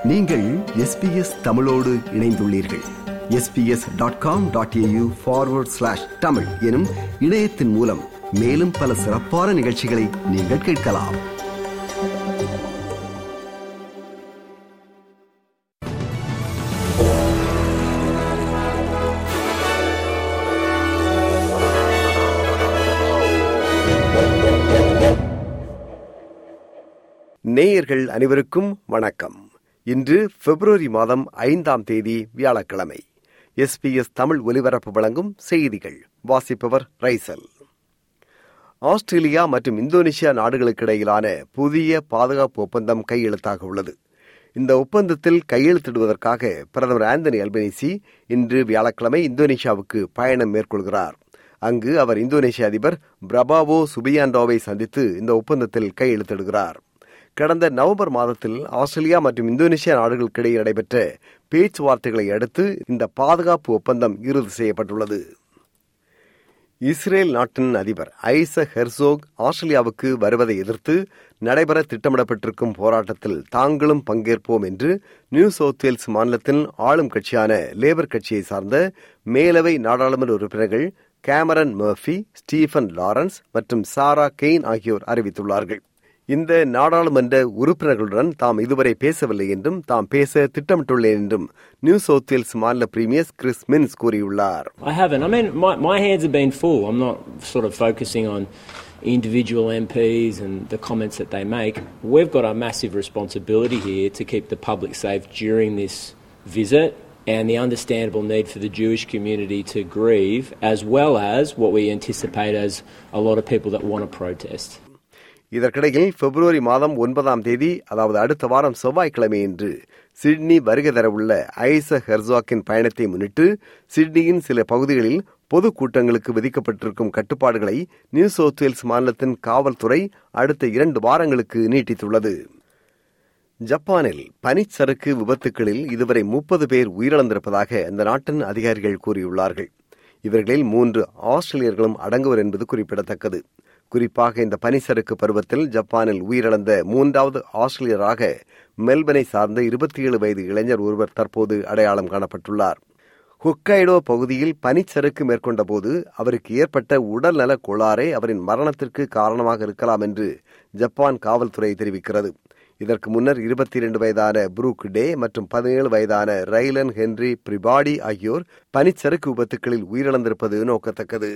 நீங்கள் எஸ்பிஎஸ் தமிழோடு இணைந்துள்ளீர்கள் SBS dot com dot AU forward slash Tamil எனும் இணையத்தின் மூலம் மேலும் பல சிறப்பான நிகழ்ச்சிகளை நீங்கள் கேட்கலாம் நேயர்கள் அனைவருக்கும் வணக்கம் இன்று பிப்ரவரி மாதம் ஐந்தாம் தேதி வியாழக்கிழமை எஸ்பிஎஸ் தமிழ் ஒலிபரப்பு வழங்கும் செய்திகள் வாசிப்பவர் ரைசல் ஆஸ்திரேலியா மற்றும் இந்தோனேஷியா நாடுகளுக்கிடையிலான புதிய பாதுகாப்பு ஒப்பந்தம் கையெழுத்தாக உள்ளது இந்த ஒப்பந்தத்தில் கையெழுத்திடுவதற்காக பிரதமர் ஆந்தனி அல்பனீசி இன்று வியாழக்கிழமை இந்தோனேஷியாவுக்கு பயணம் மேற்கொள்கிறார் அங்கு அவர் இந்தோனேஷிய அதிபர் பிரபாவோ சுபியாண்டோவை சந்தித்து இந்த ஒப்பந்தத்தில் கையெழுத்திடுகிறார் கடந்த நவம்பர் மாதத்தில் ஆஸ்திரேலியா மற்றும் இந்தோனேஷியா நாடுகளுக்கிடையே நடைபெற்ற பேச்சுவார்த்தைகளை அடுத்து இந்த பாதுகாப்பு ஒப்பந்தம் இறுதி செய்யப்பட்டுள்ளது இஸ்ரேல் நாட்டின் அதிபர் ஐசக் ஹெர்சோக் ஆஸ்திரேலியாவுக்கு வருவதை எதிர்த்து நடைபெற திட்டமிடப்பட்டிருக்கும் போராட்டத்தில் தாங்களும் பங்கேற்போம் என்று நியூ சவுத் வேல்ஸ் மாநிலத்தின் ஆளும் கட்சியான லேபர் கட்சியை சார்ந்த மேலவை நாடாளுமன்ற உறுப்பினர்கள் கேமரன் மர்ஃபி ஸ்டீஃபன் லாரன்ஸ் மற்றும் சாரா கெயின் ஆகியோர் அறிவித்துள்ளார்கள் இந்த நாடாளுமன்ற உறுப்பினர்களுடன் தாம் இதுவரை பேசவில்லை என்றும் தாம் பேச திட்டமிட்டுள்ளேன் என்றும் நியூ சவுத் வேல்ஸ் மாநில பிரீமியர் கிறிஸ் மின்ஸ் கூறியுள்ளார் I haven't. I mean, my, my hands have been full. I'm not sort of focusing on individual MPs and the comments that they make. We've got a massive responsibility here to keep the public safe during this visit and the understandable need for the Jewish community to grieve, as well as what we anticipate as a lot of people that want to protest. இதற்கிடையில் பிப்ரவரி மாதம் ஒன்பதாம் தேதி அதாவது அடுத்த வாரம் செவ்வாய்க்கிழமை என்று Sydney வருகை தரவுள்ள ஐச ஹெர்சாக்கின் பயணத்தை முன்னிட்டு சிட்னியின் சில பகுதிகளில் பொது கூட்டங்களுக்கு விதிக்கப்பட்டிருக்கும் கட்டுப்பாடுகளை நியூ சவுத் வேல்ஸ் மாநிலத்தின் காவல்துறை அடுத்த இரண்டு வாரங்களுக்கு நீட்டித்துள்ளது ஜப்பானில் பனிச்சறுக்கு விபத்துகளில் இதுவரை முப்பது பேர் உயிரிழந்திருப்பதாக அந்த நாட்டின் அதிகாரிகள் கூறியுள்ளார்கள் இவர்களில் மூன்று ஆஸ்திரேலியர்களும் அடங்குவர் என்பது குறிப்பிடத்தக்கது குறிப்பாக இந்த பனிசறுக்கு பருவத்தில் ஜப்பானில் உயிரிழந்த மூன்றாவது ஆஸ்திரேலியராக மெல்பனை சார்ந்த இருபத்தி ஏழு வயது இளைஞர் ஒருவர் தற்போது அடையாளம் காணப்பட்டுள்ளார் ஹுக்கைடோ பகுதியில் பனிச்சறுக்கு மேற்கொண்ட போது அவருக்கு ஏற்பட்ட உடல்நல கோளாறே அவரின் மரணத்திற்கு காரணமாக இருக்கலாம் என்று ஜப்பான் காவல்துறை தெரிவிக்கிறது இதற்கு முன்னர் இருபத்தி இரண்டு வயதான புரூக் டே மற்றும் பதினேழு வயதான ரைலன் ஹென்றி பிரிபாடி ஆகியோர் பனிச்சறுக்கு விபத்துகளில் உயிரிழந்திருப்பது நோக்கத்தக்கது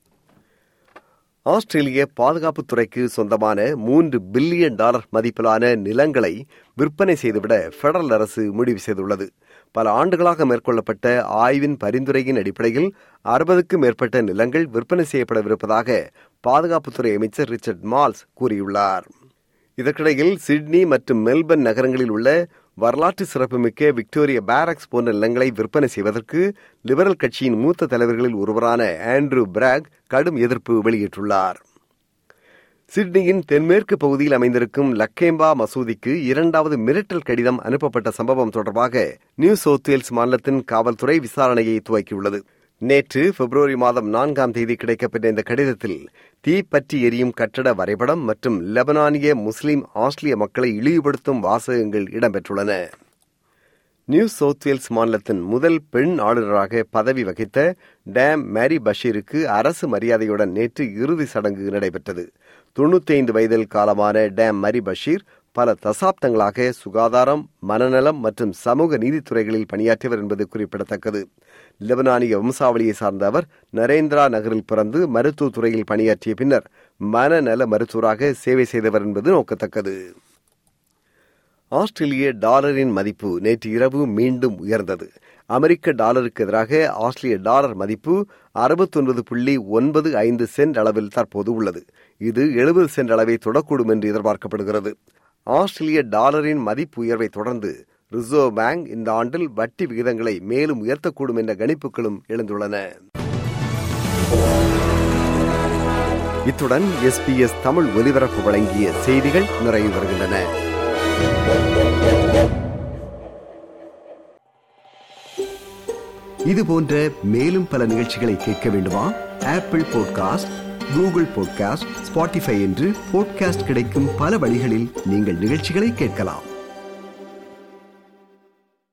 ஆஸ்திரேலிய பாதுகாப்புத்துறைக்கு சொந்தமான மூன்று பில்லியன் டாலர் மதிப்பிலான நிலங்களை விற்பனை செய்துவிட பெடரல் அரசு முடிவு செய்துள்ளது பல ஆண்டுகளாக மேற்கொள்ளப்பட்ட ஆய்வின் பரிந்துரையின் அடிப்படையில் அறுபதுக்கும் மேற்பட்ட நிலங்கள் விற்பனை செய்யப்படவிருப்பதாக பாதுகாப்புத்துறை அமைச்சர் ரிச்சர்ட் மால்ஸ் கூறியுள்ளார் இதற்கிடையில் சிட்னி மற்றும் மெல்பர்ன் நகரங்களில் உள்ள வரலாற்று சிறப்புமிக்க விக்டோரியா பேரக்ஸ் போன்ற நிலங்களை விற்பனை செய்வதற்கு லிபரல் கட்சியின் மூத்த தலைவர்களில் ஒருவரான ஆண்ட்ரூ பிராக் கடும் எதிர்ப்பு வெளியிட்டுள்ளார் சிட்னியின் தென்மேற்கு பகுதியில் அமைந்திருக்கும் லக்கேம்பா மசூதிக்கு இரண்டாவது மிரட்டல் கடிதம் அனுப்பப்பட்ட சம்பவம் தொடர்பாக நியூ சவுத் வேல்ஸ் மாநிலத்தின் காவல்துறை விசாரணையை துவக்கியுள்ளது நேற்று பிப்ரவரி மாதம் நான்காம் தேதி கிடைக்கப்பட்ட இந்த கடிதத்தில் தீ பற்றி எரியும் கட்டட வரைபடம் மற்றும் லெபனானிய முஸ்லிம் ஆஸ்திரேலிய மக்களை இழிவுபடுத்தும் வாசகங்கள் இடம்பெற்றுள்ளன நியூ சவுத் வேல்ஸ் மாநிலத்தின் முதல் பெண் ஆளுநராக பதவி வகித்த டேம் மேரி பஷீருக்கு அரசு மரியாதையுடன் நேற்று இறுதி சடங்கு நடைபெற்றது தொண்ணூத்தி ஐந்து வயதில் காலமான டேம் மரி பஷீர் பல தசாப்தங்களாக சுகாதாரம் மனநலம் மற்றும் சமூக நீதித்துறைகளில் பணியாற்றியவர் என்பது குறிப்பிடத்தக்கது லெபனானிய வம்சாவளியை சார்ந்த அவர் நரேந்திரா நகரில் பிறந்து மருத்துவ துறையில் பணியாற்றிய பின்னர் மனநல மருத்துவராக சேவை செய்தவர் என்பது நோக்கத்தக்கது ஆஸ்திரேலிய டாலரின் மதிப்பு நேற்று இரவு மீண்டும் உயர்ந்தது அமெரிக்க டாலருக்கு எதிராக ஆஸ்திரேலிய டாலர் மதிப்பு அறுபத்தொன்பது புள்ளி ஒன்பது ஐந்து சென்ட் அளவில் தற்போது உள்ளது இது எழுபது சென்ட் அளவை தொடக்கூடும் என்று எதிர்பார்க்கப்படுகிறது ஆஸ்திரேலிய டாலரின் மதிப்பு உயர்வை தொடர்ந்து ரிசர்வ் பேங்க் இந்த ஆண்டில் வட்டி விகிதங்களை மேலும் உயர்த்தக்கூடும் என்ற கணிப்புகளும் எழுந்துள்ளன இத்துடன் எஸ்பிஎஸ் தமிழ் ஒலிபரப்பு வழங்கிய செய்திகள் நிறைவு வருகின்றன இது போன்ற மேலும் பல நிகழ்ச்சிகளை கேட்க வேண்டுமா Apple podcast Google podcast Spotify என்று பாட்காஸ்ட் கிடைக்கும் பல வழிகளில் நீங்கள் நிகழ்ச்சிகளை கேட்கலாம்